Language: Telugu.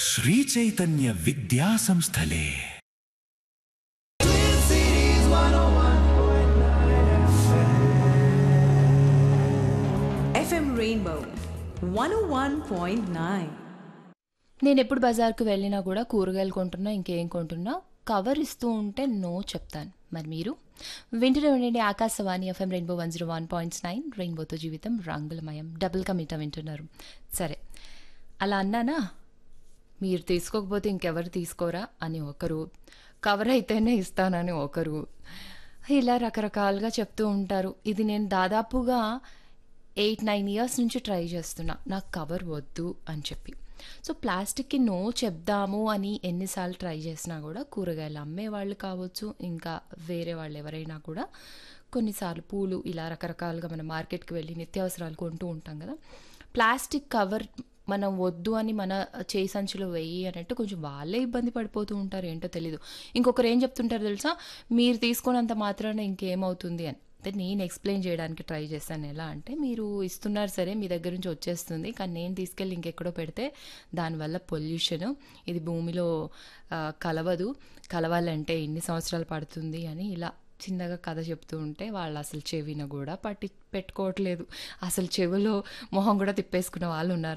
శ్రీచైతన్య విద్యా సంస్థలే FM Rainbow 101.9. నేను ఎప్పుడు బజార్కు వెళ్ళినా కూడా కూరగాయలు కొంటున్నా ఇంకేం కొంటున్నా కవర్ ఇస్తూ ఉంటే నో చెప్తాను మరి మీరు వింటూనే ఉండండి Akashvani FM rainbow one zero one points nine రెయిన్బోతో జీవితం రంగులమయం డబుల్ కమిట వింటున్నారు సరే అలా అన్నానా మీరు తీసుకోకపోతే ఇంకెవరు తీసుకోరా అని ఒకరు కవర్ అయితేనే ఇస్తానని ఒకరు ఇలా రకరకాలుగా చెప్తూ ఉంటారు ఇది నేను దాదాపుగా ఎయిట్ నైన్ ఇయర్స్ నుంచి ట్రై చేస్తున్నా నాకు కవర్ వద్దు అని చెప్పి సో ప్లాస్టిక్కి నో చెప్దాము అని ఎన్నిసార్లు ట్రై చేసినా కూడా కూరగాయలు అమ్మే వాళ్ళు కావచ్చు ఇంకా వేరే వాళ్ళు ఎవరైనా కూడా కొన్నిసార్లు పూలు ఇలా రకరకాలుగా మనం మార్కెట్కి వెళ్ళి నిత్యావసరాలు కొంటూ ఉంటాం కదా ప్లాస్టిక్ కవర్ మనం వద్దు అని మన చేయి సంచిలో వెయ్యి అన్నట్టు కొంచెం వాళ్ళే ఇబ్బంది పడిపోతూ ఉంటారు ఏంటో తెలీదు ఇంకొకరు ఏం చెప్తుంటారు తెలుసా మీరు తీసుకున్నంత మాత్రాన ఇంకేమవుతుంది అని అంటే నేను ఎక్స్ప్లెయిన్ చేయడానికి ట్రై చేశాను ఎలా అంటే మీరు ఇస్తున్నారు సరే మీ దగ్గర నుంచి వచ్చేస్తుంది కానీ నేను తీసుకెళ్ళి ఇంకెక్కడో పెడితే దానివల్ల పొల్యూషన్ ఇది భూమిలో ఆ, కలవదు కలవాలంటే ఎన్ని సంవత్సరాలు పడుతుంది అని ఇలా చిన్నగా కథ చెప్తూ ఉంటే వాళ్ళు అసలు చెవిన కూడా పట్టి పెట్టుకోవట్లేదు అసలు చెవిలో మొహం కూడా తిప్పేసుకున్న వాళ్ళు ఉన్నారు